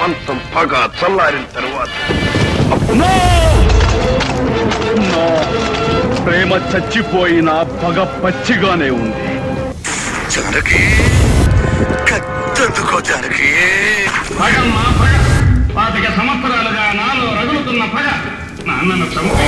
పంతం పగ చల్లారిన తరువాత నో! నో! ప్రేమ చచ్చిపోయిన పగ పచ్చిగానే ఉంది జానకి కత్తెందుకో జానకి పగమ్మా పగ పాతిక సంవత్సరాలుగా నాలో రగులుతున్న పగ నాన్నను చంపి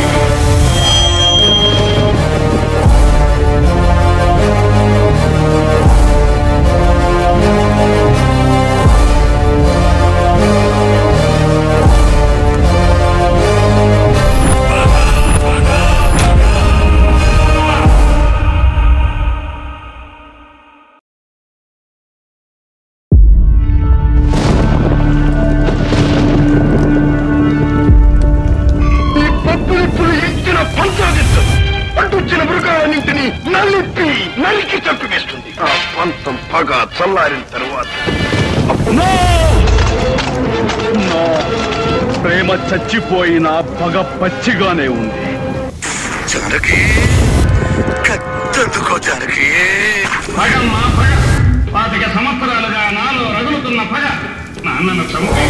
ఈ పప్పులిప్పుడు ఇచ్చిన పంచాదిత్తు పట్టుచ్చిన మృగాలన్నింటినీ నలిపి నలికి చంపివేస్తుంది ఆ పంతం పగ చల్లారిన తరువాత నో! నో! ప్రేమ చచ్చిపోయిన పగ పచ్చిగానే ఉంది జానకి కత్తెందుకో జానకి పగమ్మా పగ పాతిక సంవత్సరాలుగా నాలో రగులుతున్న పగ నాన్నను చంపి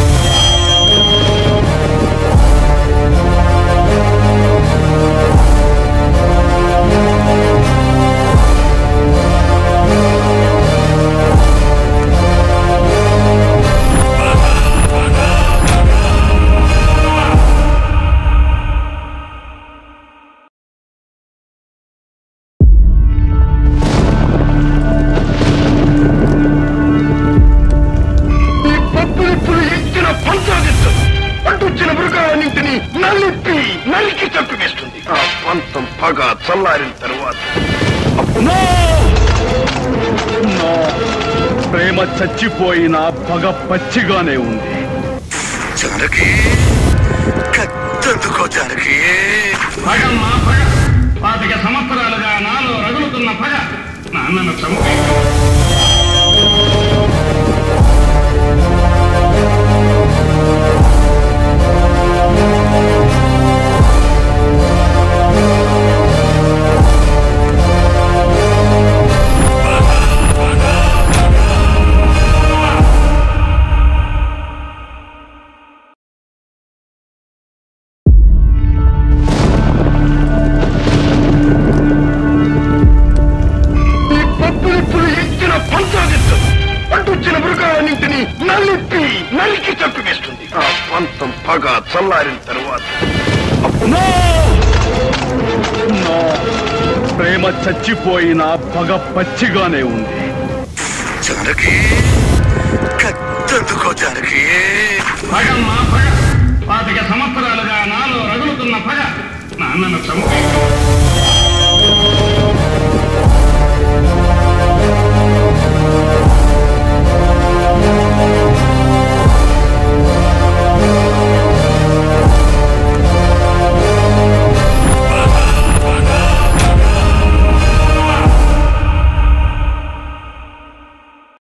ఈ పప్పులిప్పుడు ఇచ్చిన పంచాదిత్తు పట్టుచ్చిన మృగాలన్నింటినీ నలిపి నలికి చంపివేస్తుంది ఆ పంతం పగ చల్లారిన తరువాత నో! నో! ప్రేమ చచ్చిపోయిన పగ పచ్చిగానే ఉంది జానకి కత్తెందుకో జానకి పగమ్మా పగ పాతిక సంవత్సరాలుగా నాలో రగులుతున్న పగ నాన్నను చంపి ఈ పప్పులిప్పుడు ఇచ్చిన పంచాదిత్తు పట్టుచ్చిన మృగాలన్నింటినీ నలిపి నలికి చంపివేస్తుంది ఆ పంతం పగ చల్లారిన తరువాత నో! నో! ప్రేమ చచ్చిపోయిన పగ పచ్చిగానే ఉంది జానకి కత్తెందుకో జానకి పగమ్మా పగ పాతిక సంవత్సరాలుగా నాలో రగులుతున్న పగ నాన్నను చంపి